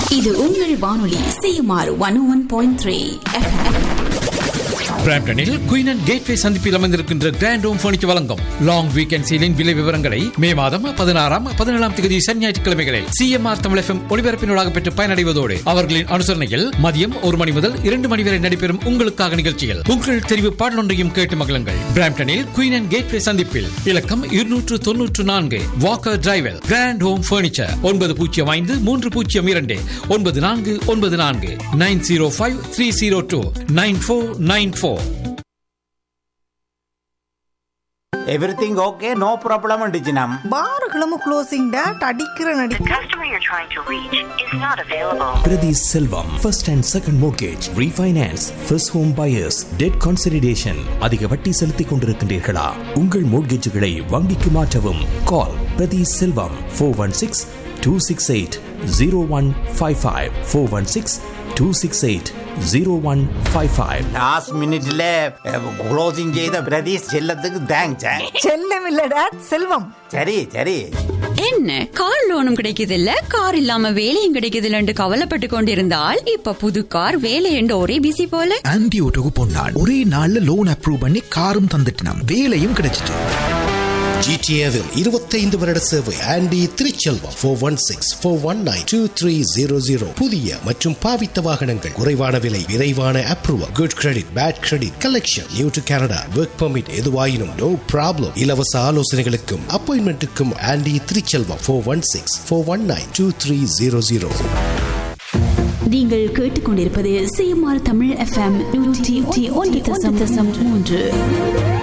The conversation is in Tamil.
இது உங்கள் வானொலி CMR one one point three பிராம்டனில் குயின் அண்ட் கேட்வே சந்திப்பில் அமைந்திருக்கின்ற கிராண்ட் ஹோம் பர்னிச்சர் வழங்கும் லாங் வீக்கெண்ட் சீலின் விலை விவரங்களை மே மாதம் பதினாறாம் பதினேழாம் தேதி சனி ஞாயிற்றுக்கிழமைகளில் சிஎம்ஆர் தமிழ் எஃப்எம் ஒளிபரப்பினூடாக பெற்று பயனடைவதோடு அவர்களின் அனுசரணையில் மதியம் ஒரு மணி முதல் இரண்டு மணி வரை நடைபெறும் உங்களுக்காக நிகழ்ச்சியில் உங்கள் தெரிவு பாடலொன்றையும் கேட்டு மகிழுங்கள் பிராம்டனில் குயின் அண்ட் கேட்வே சந்திப்பில் இலக்கம் இருநூற்று தொன்னூற்று நான்கு Walker driver grand home furniture ஒன்பது பூஜ்ஜியம் ஐந்து மூன்று பூஜ்ஜியம் இரண்டு ஒன்பது நான்கு ஒன்பது நான்கு nine zero five three zero two nine four nine four everything okay no problem டிஜினம் பாருகளும் க்ளோசிங் டேட் அடிக்கிற நடி The customer you're trying to reach is not available. Prati Selvam, first and second mortgage, refinance, first home buyers, debt consolidation. அதிக வட்டி செலுத்திக் கொண்டிருக்கின்றீர்களா உங்கள் மோட்கேஜுகளை வங்கிக்கு மாற்றவும் call Prathi Selvam four one six two six eight zero one five five four one six two six eight zero one five five last மினிட்ல க்ளோசிங் செய்த பிரதீஷ் செல்லத்துக்கு தேங்க்ஸ் செல்லம் இல்ல டேட் செல்வம் சரி சரி என்ன கார் லோனும் கிடைக்குது இல்ல கார் இல்லாம வேலையும் கிடைக்குது இல்லன்னு கவலைப்பட்டு கொண்டிருந்தால் இப்ப புது கார் வேலை என்று ஒரே பிசி போல ஆன்டி ஓட்டோக்கு போனான் ஒரே நாள்ல லோன் அப்ரூவ் பண்ணி காரும் தந்துட்டான் வேலையும் கிடைச்சிட்டு ஜிடிஏவில் இருபத்தைந்து வருட சேவை Andy Thiruchelvam four one six four one nine two three zero zero புதிய மற்றும் பாவித்த வாகனங்கள் குறைவான விலை விரைவான approval good credit bad credit collection new to Canada work permit எதுவாயினும் நோ ப்ராப்ளம் இலவச ஆலோசனைகளுக்கும் அப்பாயின்மெண்ட்டுக்கும் Andy Thiruchelvam four one six four one nine two three zero zero நீங்கள் கேட்டுக்கொண்டிருப்பது சிஎம்ஆர் தமிழ் எஃப்எம் நூற்றி ஒன்று தசம் மூன்று